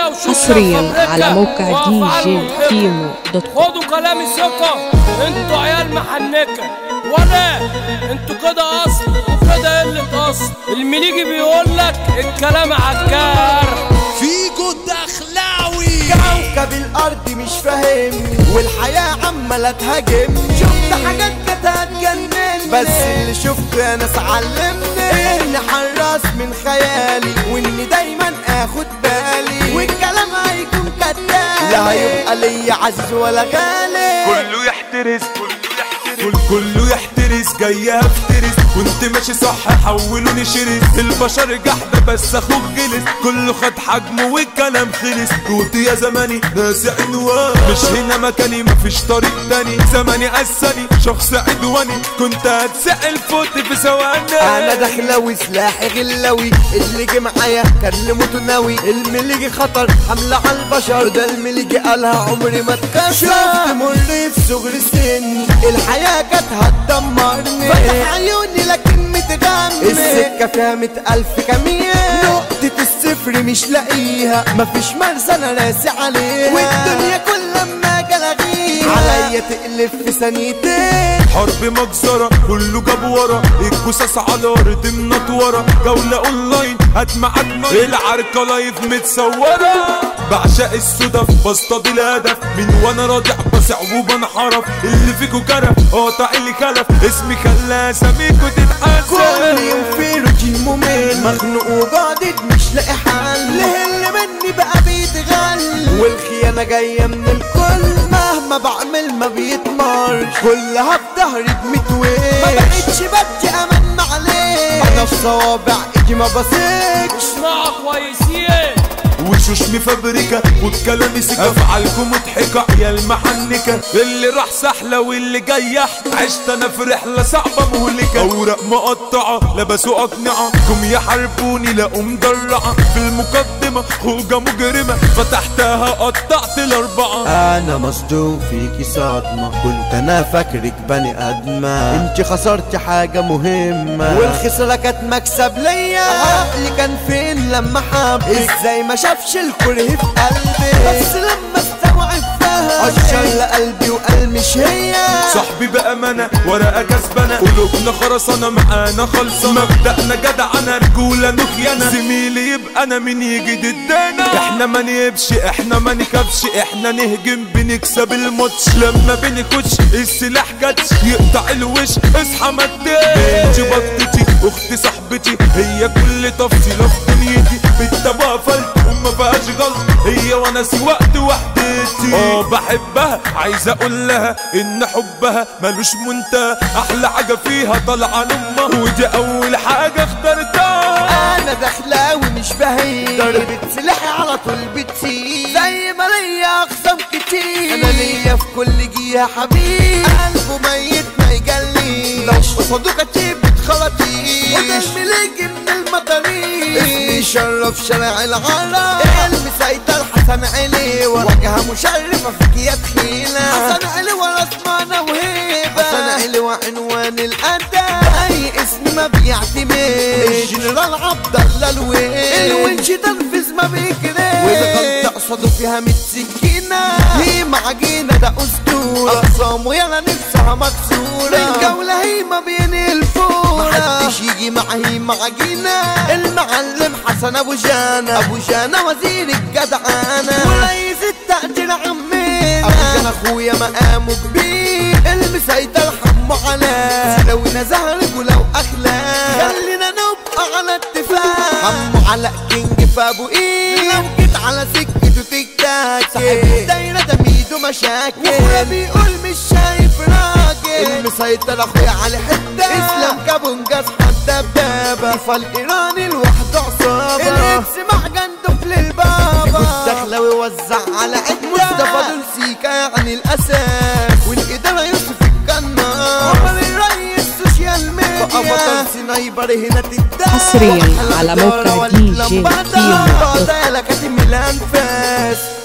وشوف حصريا شاف على أمريكا موقع دي وأفعال جي مضحكة. كيمو دوت كوم خدوا كلامي ثقة انتوا عيال محنكة ولا انتوا كده اصل وكده قلة اصل المليجي بيقول لك الكلام عكار فيجو الدخلاوي كوكب الارض مش فاهمني والحياة عمالة تهاجمني شفت حاجات كانت هتجنني بس اللي شفته يا ناس علمني اني حراس من خيالي واني دايما اخد بالي والكلام هيكون كداب لا هيبقى ليا عزيز ولا غالي كله يحترس كله يحترس كل كله يحترس جاي افترس كنت ماشي صح حولوني شرس البشر جحدة بس اخوك جلس كله خد حجمه والكلام خلص روت يا زماني ناسي عنوان مش هنا مكاني مفيش طريق تاني زماني قساني شخص عدواني كنت هتسأل فوت في ثواني انا دخلاوي سلاحي غلاوي اللي جه معايا كان لموته ناوي المليجي خطر حملة على البشر ده المليجي قالها عمري ما اتكسر شفت مر في صغر سني الحياة كانت هتدمرني فتح عيوني لكن متغمي السكة فيها مئة ألف كمية نقطة الصفر مش لاقيها مفيش مرسى انا راسي عليها والدنيا كل ما اجي الاغيها عليا تقلب في ثانيتين حرب مجزرة كله جاب ورا الجثث على ارض منطورة جولة اونلاين هات معاك نار العركة لايف متصورة بعشق الصدف بصطاد الهدف من وانا راضع بسع وبنحرف اللي فيكو كرف قاطع اللي خلف اسمي خلاه سميكو كل تتحسن يوم في روتين ممل مخنوق وجادد مش لاقي حل ليه اللي مني بقى بيتغل والخيانة جاية من الكل مهما بعمل ما بيتمرش كلها في ظهري بمتويش ما بقتش بدي امان معلش انا في صوابع ايدي ما بثقش اسمعوا كويسين وشوش مفبركة والكلام سكة افعالكم مضحكة يا المحنكة اللي راح سحلة واللي جاي يحت عشت انا في رحلة صعبة مهلكة اوراق مقطعة لبسوا اقنعة كم يحاربوني لقوا مدرعة في المقدمة خوجة مجرمة فتحتها قطعت الاربعة انا مصدوم فيكي صدمة كنت انا فاكرك بني ادمة انت خسرت حاجة مهمة والخسارة كانت مكسب ليا عقلي كان فين لما حبك ازاي ما شافش الكره في قلبي بس لما استوعب فهم عشان قلبي وقال مش هي صاحبي بأمانة ورقة كسبانة قلوبنا خرسانة معانا خلصانة مبدأنا جدعنة رجولة نخيانة زميلي يبقى أنا مين يجي ضدنا احنا ما نيبش احنا ما نخافش احنا نهجم بنكسب الماتش لما بنخش السلاح جاتش يقطع الوش اصحى ما بنتي بطتي اختي صاحبتي هي كل تفصيلة في دنيتي بالتبقى فلت وما فيهاش غلط هي وانا سواقت وحدتي اه بحبها عايز اقول لها ان حبها ملوش منتهى احلى حاجه فيها طالعه امها ودي اول حاجه اخترتها انا دخلاوي مش بهيج ضربة سلاحي على طول بتسيب زي ما ليا اقسام كتير انا ليا في كل جهة حبيب قلبه ميت ما يجلي لو قصاده كتيب بتخلطيش وده المليجي من المطاريش اسمي شرف شارع العرب المسيطر حسن عليوة واجهة مشرفة فيك يا تخيلة حسن عليوة رسمانة وهيبة حسن عليوة عنوان الأدب أي اسم ما بيعتمد الجنرال عبد الله الويل الونش تنفذ ما بيكرهش والغلطة قصاده فيها ميت سكينة هي معجينة ده أسطورة أقسامه يلا نفسها مكسورة الجولة هي ما بين الفورة محدش يجي معي معجينة المعلم حسن أبو جانا أبو جانا وزير الجدعانة ورئيس التقدير عمنا أبو جانا أخويا مقامه كبير المسيطر حمو على لو نزه رجوله وأخلاق خلينا نبقى على اتفاق حمو على كينج في أبو إيه لو جيت على سكته تيك تاك صاحب الدايرة ده ميدو مشاكل وأخويا بيقول مش شايف راجل المسيطر أخويا على حتة إسلام كابونجاز حتى بدابة فالإيراني لوحده عصابة الإكس محجن للبابا الدخلة ويوزع على عدة مصطفى دول سيكا يعني الأساس والإدارة يوسف الجنة عمر الريس سوشيال ميديا بقى بطل سنايبر هنا تدار حصريا على موقع دي جي كيمو دوت كوم. بعدها لكاتم الأنفاس